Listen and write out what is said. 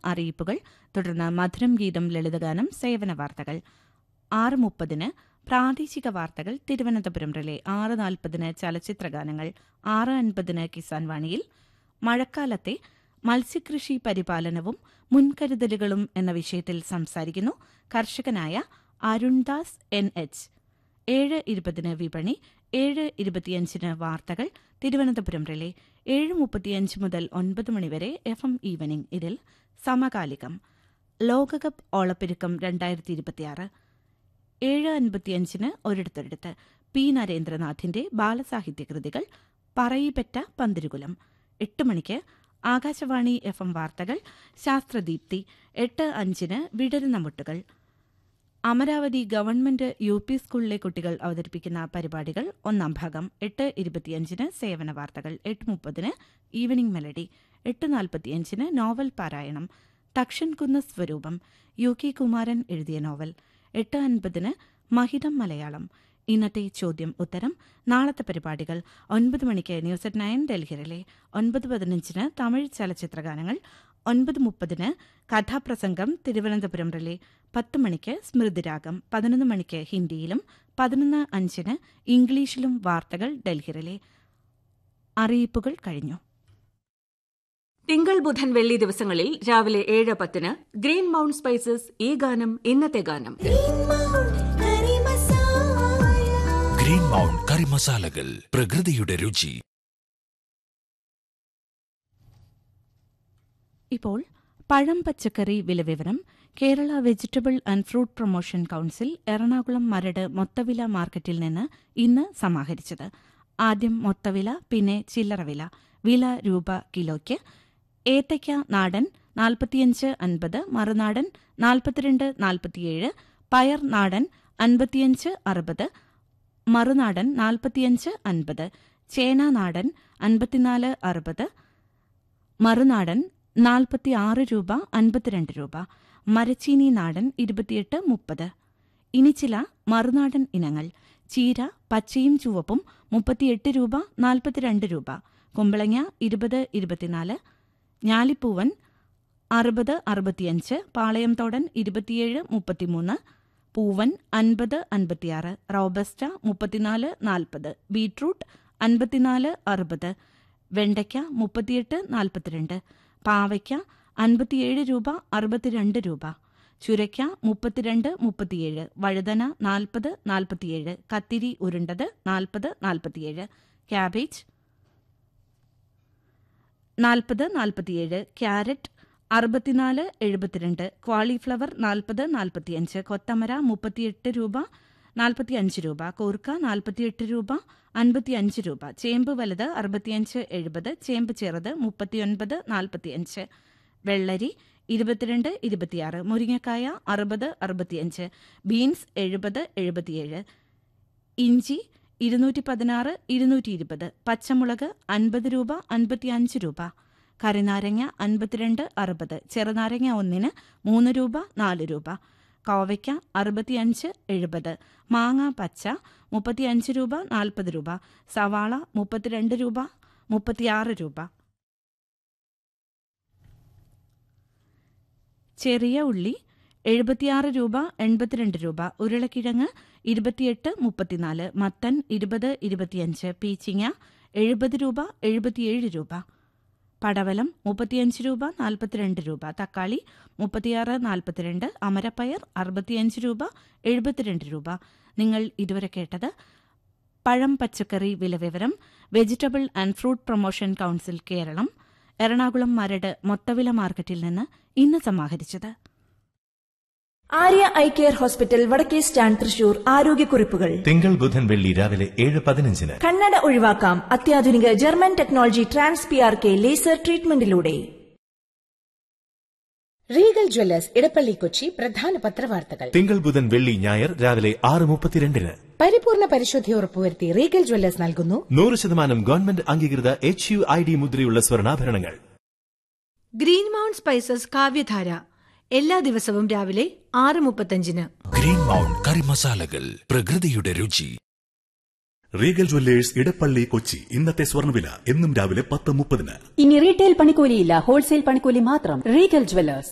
അറിയിപ്പുകൾ തുടർന്ന് മധുരം ഗീതം ലളിതഗാനം സേവന വാർത്തകൾ ആറ് മുപ്പതിന് പ്രാദേശിക വാർത്തകൾ തിരുവനന്തപുരം റിലേ ആറ് നാൽപ്പതിന് ചലച്ചിത്രഗാനങ്ങൾ ആറ് അൻപതിന് കിസാൻ വാണിയിൽ മഴക്കാലത്തെ മത്സ്യകൃഷി പരിപാലനവും മുൻകരുതലുകളും എന്ന വിഷയത്തിൽ സംസാരിക്കുന്നു കർഷകനായ അരുൺദാസ് എൻ എച്ച് ഏഴ് ഇരുപതിന് വിപണി ഏഴ് ഇരുപത്തിയഞ്ചിന് വാർത്തകൾ തിരുവനന്തപുരം റിലേ ഏഴ് മുപ്പത്തിയഞ്ച് മുതൽ ഒൻപത് മണിവരെ എഫ് എം ഈവനിംഗ് ഇതിൽ സമകാലികം ലോകകപ്പ് ഓളപ്പെരുക്കം രണ്ടായിരത്തി ഇരുപത്തിയാറ് ഏഴ് അൻപത്തിയഞ്ചിന് ഒരിടത്തൊരിടത്ത് പി നരേന്ദ്രനാഥിന്റെ ബാലസാഹിത്യ കൃതികൾ പറയിപ്പറ്റ പന്തിരുകുലം എട്ട് മണിക്ക് ആകാശവാണി എഫ് എം വാർത്തകൾ ശാസ്ത്രദീപ്തി എട്ട് അഞ്ചിന് വിടരുന്ന മുട്ടുകൾ അമരാവതി ഗവൺമെന്റ് യു പി സ്കൂളിലെ കുട്ടികൾ അവതരിപ്പിക്കുന്ന പരിപാടികൾ ഒന്നാം ഭാഗം എട്ട് ഇരുപത്തിയഞ്ചിന് സേവന വാർത്തകൾ എട്ട് മുപ്പതിന് ഈവനിംഗ് മെലഡി എട്ട് നാൽപ്പത്തിയഞ്ചിന് നോവൽ പാരായണം തക്ഷൻകുന്ന് സ്വരൂപം യു കെ കുമാരൻ എഴുതിയ നോവൽ എട്ട് അൻപതിന് മഹിതം മലയാളം ഇന്നത്തെ ചോദ്യം ഉത്തരം നാളത്തെ പരിപാടികൾ ഒൻപത് മണിക്ക് ന്യൂസ് അറ്റ് നയൻ ഡൽഹിയിലെ ഒൻപത് പതിനഞ്ചിന് തമിഴ് ചലച്ചിത്രഗാനങ്ങൾ ഒൻപത് മുപ്പതിന് കഥാപ്രസംഗം തിരുവനന്തപുരം റിലേ പത്ത് മണിക്ക് സ്മൃതിരാഗം പതിനൊന്ന് മണിക്ക് ഹിന്ദിയിലും പതിനൊന്ന് അഞ്ചിന് ഇംഗ്ലീഷിലും വാർത്തകൾ ഡൽഹി റിലേ അറിയിപ്പുകൾ കഴിഞ്ഞു തിങ്കൾ ബുധൻ വെള്ളി ദിവസങ്ങളിൽ രാവിലെ ഏഴ് പത്തിന് ഗ്രീൻ മൗണ്ട് സ്പൈസസ് ഈ ഗാനം ഇന്നത്തെ ഗാനം ഗ്രീൻ മൗണ്ട് കറി മസാലകൾ പ്രകൃതിയുടെ രുചി ഇപ്പോൾ പഴം പച്ചക്കറി വിലവിവരം Kerala vegetable and fruit promotion council Ernakulam Maradu മൊത്തവില മാർക്കറ്റിൽ നിന്ന് ഇന്ന് സമാഹരിച്ചത് ആദ്യം മൊത്തവില പിന്നെ ചില്ലറവില വില രൂപ കിലോയ്ക്ക് ഏത്തയ്ക്ക നാടൻ നാൽപ്പത്തിയഞ്ച് അൻപത് മറുനാടൻ നാൽപ്പത്തിരണ്ട് നാൽപ്പത്തിയേഴ് പയർ നാടൻ അൻപത്തിയഞ്ച് അറുപത് മറുനാടൻ നാൽപ്പത്തിയഞ്ച് അൻപത് ചേന നാടൻ അൻപത്തിനാല് അറുപത് മറുനാടൻ നാൽപ്പത്തി ആറ് രൂപ അൻപത്തിരണ്ട് രൂപ മരച്ചീനി നാടൻ ഇരുപത്തിയെട്ട് മുപ്പത് ഇനി ചില മറുനാടൻ ഇനങ്ങൾ ചീര പച്ചയും ചുവപ്പും മുപ്പത്തിയെട്ട് രൂപ നാൽപ്പത്തിരണ്ട് രൂപ കുമ്പളങ്ങ ഇരുപത് ഇരുപത്തിനാല് ഞാലിപ്പൂവൻ അറുപത് അറുപത്തിയഞ്ച് പാളയംതോടൻ ഇരുപത്തിയേഴ് മുപ്പത്തിമൂന്ന് പൂവൻ അൻപത് അൻപത്തിയാറ് റോബസ്റ്റ മുപ്പത്തിനാല് നാൽപ്പത് ബീട്രൂട്ട് അൻപത്തിനാല് അറുപത് വെണ്ടയ്ക്ക മുപ്പത്തിയെട്ട് നാൽപ്പത്തിരണ്ട് പാവയ്ക്ക അൻപത്തിയേഴ് രൂപ അറുപത്തിരണ്ട് രൂപ ചുരയ്ക്ക മുപ്പത്തിരണ്ട് മുപ്പത്തിയേഴ് വഴുതന നാൽപ്പത് നാൽപ്പത്തിയേഴ് കത്തിരി ഉരുണ്ടത് നാൽപ്പത് നാൽപ്പത്തിയേഴ് ക്യാബേജ് നാൽപ്പത് നാൽപ്പത്തിയേഴ് ക്യാരറ്റ് അറുപത്തിനാല് എഴുപത്തിരണ്ട് ക്വാളിഫ്ലവർ നാൽപ്പത് നാൽപ്പത്തിയഞ്ച് കൊത്തമര മുപ്പത്തിയെട്ട് രൂപ നാൽപ്പത്തിയഞ്ച് രൂപ കൂർക്ക നാൽപ്പത്തിയെട്ട് രൂപ അൻപത്തിയഞ്ച് രൂപ ചേമ്പ് വലുത് അറുപത്തിയഞ്ച് എഴുപത് ചേമ്പ് ചെറുത് മുപ്പത്തിയൊൻപത് നാൽപ്പത്തിയഞ്ച് വെള്ളരി ഇരുപത്തിരണ്ട് ഇരുപത്തിയാറ് മുരിങ്ങക്കായ അറുപത് അറുപത്തിയഞ്ച് ബീൻസ് എഴുപത് എഴുപത്തിയേഴ് ഇഞ്ചി ഇരുന്നൂറ്റി പതിനാറ് ഇരുന്നൂറ്റി ഇരുപത് പച്ചമുളക് അൻപത് രൂപ അൻപത്തിയഞ്ച് രൂപ കറിനാരങ്ങ അൻപത്തിരണ്ട് അറുപത് ചെറുനാരങ്ങ ഒന്നിന് മൂന്ന് രൂപ നാല് രൂപ കോവയ്ക്ക അറുപത്തിയഞ്ച് എഴുപത് മാങ്ങ പച്ച മുപ്പത്തിയഞ്ച് രൂപ നാൽപ്പത് രൂപ സവാള മുപ്പത്തിരണ്ട് രൂപ മുപ്പത്തിയാറ് രൂപ ചെറിയ ഉള്ളി എഴുപത്തിയാറ് രൂപ എൺപത്തിരണ്ട് രൂപ ഉരുളക്കിഴങ്ങ് ഇരുപത്തിയെട്ട് മുപ്പത്തിനാല് മത്തൻ ഇരുപത് ഇരുപത്തിയഞ്ച് പീച്ചിങ്ങ എഴുപത് രൂപ എഴുപത്തിയേഴ് രൂപ പടവലം മുപ്പത്തിയഞ്ച് രൂപ നാൽപ്പത്തിരണ്ട് രൂപ തക്കാളി മുപ്പത്തിയാറ് നാൽപ്പത്തിരണ്ട് അമരപ്പയർ അറുപത്തിയഞ്ച് രൂപ എഴുപത്തിരണ്ട് രൂപ നിങ്ങൾ ഇതുവരെ കേട്ടത് പഴം പച്ചക്കറി വിലവിവരം vegetable and fruit promotion council Keralam Ernakulam Maradu മൊത്തവില മാർക്കറ്റിൽ നിന്ന് ഇന്ന് സമാഹരിച്ചത് ആര്യ ഐ കെയർ ഹോസ്പിറ്റൽ വടക്കേ സ്റ്റാൻഡ് തൃശൂർ ആരോഗ്യക്കുറിപ്പുകൾ തിങ്കൾ ബുധൻ വെള്ളി രാവിലെ ഏഴ് പതിനഞ്ചിന് കണ്ണട ഒഴിവാക്കാം അത്യാധുനിക German technology trans P R K laser ട്രീറ്റ്മെന്റിലൂടെ റീഗൽ ജ്വല്ലേഴ്സ് ഇടപ്പള്ളി കൊച്ചി പ്രധാന പത്രവാർത്തകൾ തിങ്കൾ ബുധൻ വെള്ളി ഞായർ രാവിലെ ആറ് മുപ്പത്തിരണ്ടിന് പരിപൂർണ പരിശുദ്ധി ഉറപ്പുവരുത്തി റീഗൽ ജ്വല്ലേഴ്സ് നൽകുന്നു നൂറ് ശതമാനം ഗവൺമെന്റ് അംഗീകൃത എച്ച് യു ഐ ഡി മുദ്രയുള്ള സ്വർണ്ണാഭരണങ്ങൾ ഗ്രീൻ മൗണ്ട് സ്പൈസസ് കാവ്യധാര എല്ലാ ദിവസവും രാവിലെ ആറ് മുപ്പത്തഞ്ചിന് ഗ്രീൻ മൗണ്ട് കറി മസാലകൾ പ്രകൃതിയുടെ രുചി റീഗൽ ജ്വല്ലേഴ്സ് ഇടപ്പള്ളി കൊച്ചി ഇന്നത്തെ സ്വർണ്ണവില എന്നും രാവിലെ പത്ത് മുപ്പതിന് ഇനി റീറ്റെയിൽ പണിക്കൂലിയില്ല ഹോൾസെയിൽ പണിക്കൂലി മാത്രം റീഗൽ ജ്വല്ലേഴ്സ്